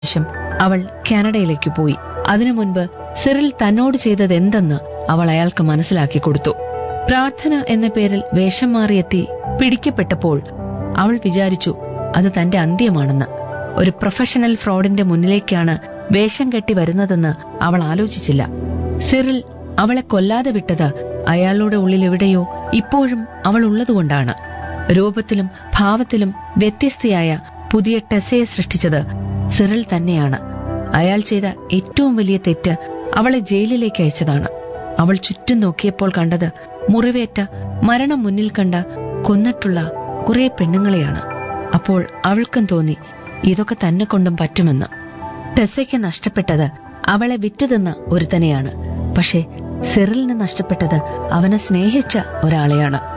ശേഷം അവൾ കാനഡയിലേക്ക് പോയി അതിനു മുൻപ് സിറിൽ തന്നോട് ചെയ്തത് എന്തെന്ന് അവൾ അയാൾക്ക് മനസ്സിലാക്കി കൊടുത്തു പ്രാർത്ഥന എന്ന പേരിൽ വേഷം മാറിയെത്തി പിടിക്കപ്പെട്ടപ്പോൾ അവൾ വിചാരിച്ചു അത് തന്റെ അന്ത്യമാണെന്ന് ഒരു പ്രൊഫഷണൽ ഫ്രോഡിന്റെ മുന്നിലേക്കാണ് വേഷം കെട്ടി വരുന്നതെന്ന് അവൾ ആലോചിച്ചില്ല സിറിൽ അവളെ കൊല്ലാതെ വിട്ടത് അയാളുടെ ഉള്ളിൽ എവിടെയോ ഇപ്പോഴും അവൾ ഉള്ളതുകൊണ്ടാണ് രൂപത്തിലും ഭാവത്തിലും വ്യത്യസ്തയായ പുതിയ ടെസയെ സൃഷ്ടിച്ചത് സിറിൽ തന്നെയാണ് അയാൾ ചെയ്ത ഏറ്റവും വലിയ തെറ്റ് അവളെ ജയിലിലേക്ക് അയച്ചതാണ് അവൾ ചുറ്റും നോക്കിയപ്പോൾ കണ്ടത് മുറിവേറ്റ മരണം മുന്നിൽ കണ്ട കൊന്നിട്ടുള്ള കുറെ പെണ്ണുങ്ങളെയാണ് അപ്പോൾ അവൾക്കും തോന്നി ഇതൊക്കെ തന്നെ കൊണ്ടും പറ്റുമെന്ന് ടെസയ്ക്ക് നഷ്ടപ്പെട്ടത് അവളെ വിറ്റുതിന്ന ഒരുത്തനെയാണ് പക്ഷേ സിറിലിന് നഷ്ടപ്പെട്ടത് അവനെ സ്നേഹിച്ച ഒരാളെയാണ്